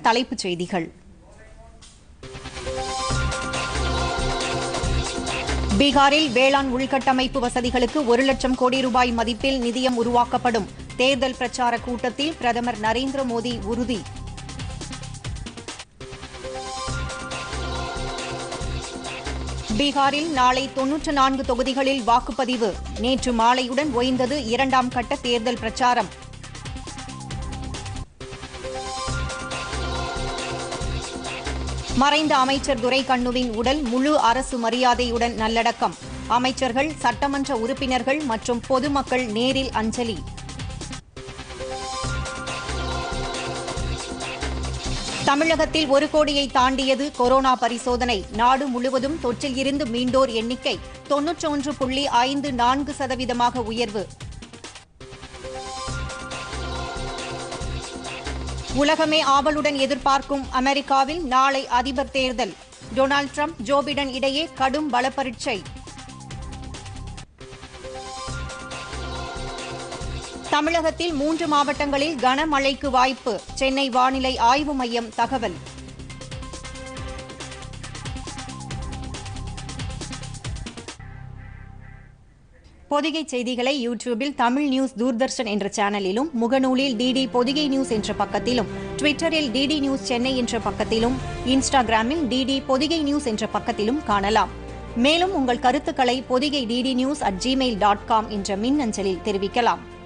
தலைப்புச் செய்திகள் பீகாரில் வேளாண் உள்கட்டமைப்பு வசதிகளுக்கு ஒரு லட்சம் கோடி ரூபாய் மதிப்பில் நிதியம் உருவாக்கப்படும் தேர்தல் பிரச்சார கூட்டத்தில் பிரதமர் நரேந்திர மோடி உறுதி பீகாரில் நாளை தொன்னூற்று நான்கு தொகுதிகளில் வாக்குப்பதிவு நேற்று மாலையுடன் ஓய்ந்தது இரண்டாம் கட்ட தேர்தல் பிரச்சாரம் மறைந்த அமைச்சர் துரைக்கண்ணுவின் உடல் முழு அரசு மரியாதையுடன் நல்லடக்கம் அமைச்சர்கள் சட்டமன்ற உறுப்பினர்கள் மற்றும் பொதுமக்கள் நேரில் அஞ்சலி தமிழகத்தில் ஒரு கோடியை தாண்டியது கொரோனா பரிசோதனை நாடு முழுவதும் தொற்றில் இருந்து மீண்டோர் எண்ணிக்கை தொன்னூற்றொன்று புள்ளி ஐந்து நான்கு சதவீதமாக உயர்வு உலகமே ஆவலுடன் எதிர்பார்க்கும் அமெரிக்காவில் நாளை அதிபர் தேர்தல் டொனால்டு டிரம்ப் ஜோ பிடன் இடையே கடும் பலப்பரீட்சை தமிழகத்தில் மூன்று மாவட்டங்களில் கனமழைக்கு வாய்ப்பு சென்னை வானிலை ஆய்வு மையம் தகவல் பொதிகை செய்திகளை யூடியூபில் தமிழ் நியூஸ் தூர்தர்ஷன் என்ற சேனலிலும் முகநூலில் டிடி பொதிகை நியூஸ் என்ற பக்கத்திலும் ட்விட்டரில் டிடி நியூஸ் சென்னை என்ற பக்கத்திலும் இன்ஸ்டாகிராமில் டிடி பொதிகை நியூஸ் என்ற பக்கத்திலும் காணலாம் மேலும் உங்கள் கருத்துக்களை Podhigai DD news at Gmail dot com என்ற மின்னஞ்சலில் தெரிவிக்கலாம்